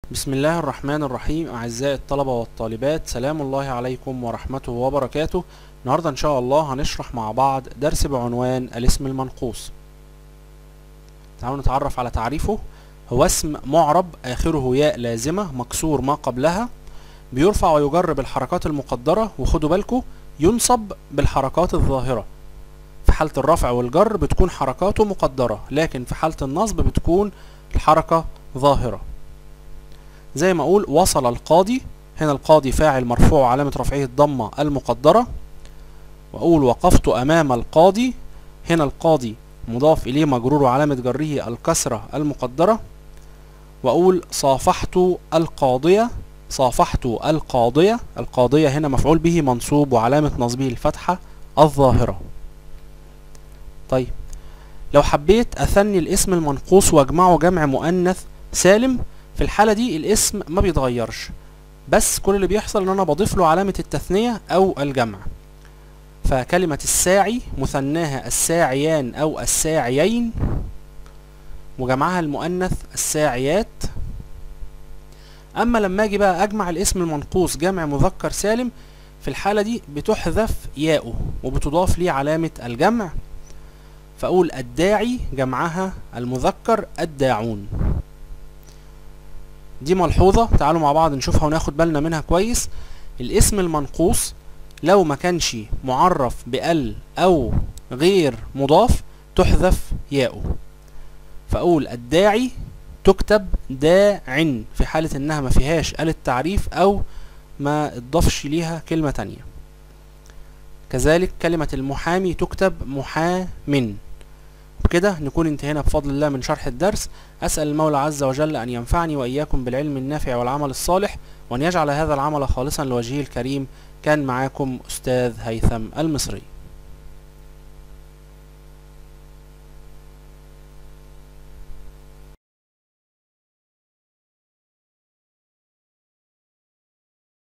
بسم الله الرحمن الرحيم أعزائي الطلبة والطالبات سلام الله عليكم ورحمته وبركاته النهاردة إن شاء الله هنشرح مع بعض درس بعنوان الاسم المنقوص تعالوا نتعرف على تعريفه هو اسم معرب آخره ياء لازمة مكسور ما قبلها بيرفع ويجر بالحركات المقدرة وخدوا بالكم ينصب بالحركات الظاهرة في حالة الرفع والجر بتكون حركاته مقدرة لكن في حالة النصب بتكون الحركة ظاهرة زي ما اقول وصل القاضي هنا القاضي فاعل مرفوع علامة رفعه الضمة المقدرة واقول وقفت امام القاضي هنا القاضي مضاف اليه مجرور وعلامة جره الكسرة المقدرة واقول صافحت القاضية صافحت القاضية القاضية هنا مفعول به منصوب وعلامة نصبه الفتحة الظاهرة طيب لو حبيت اثني الاسم المنقوص واجمعه جمع مؤنث سالم في الحالة دي الاسم ما بيتغيرش بس كل اللي بيحصل ان انا بضيف له علامة التثنية او الجمع فكلمة الساعي مثناها الساعيان او الساعيين وجمعها المؤنث الساعيات اما لما اجي بقى اجمع الاسم المنقوص جمع مذكر سالم في الحالة دي بتحذف ياؤه وبتضاف ليه علامة الجمع فاقول الداعي جمعها المذكر الداعون دي ملحوظة تعالوا مع بعض نشوفها وناخد بالنا منها كويس الاسم المنقوص لو ما كانش معرف بال او غير مضاف تحذف ياؤه فاقول الداعي تكتب داع في حالة انها ما فيهاش ال التعريف او ما اضافش ليها كلمة تانية كذلك كلمة المحامي تكتب محامن بكده نكون انتهينا بفضل الله من شرح الدرس أسأل المولى عز وجل أن ينفعني وإياكم بالعلم النافع والعمل الصالح وأن يجعل هذا العمل خالصا لوجهه الكريم كان معاكم أستاذ هيثم المصري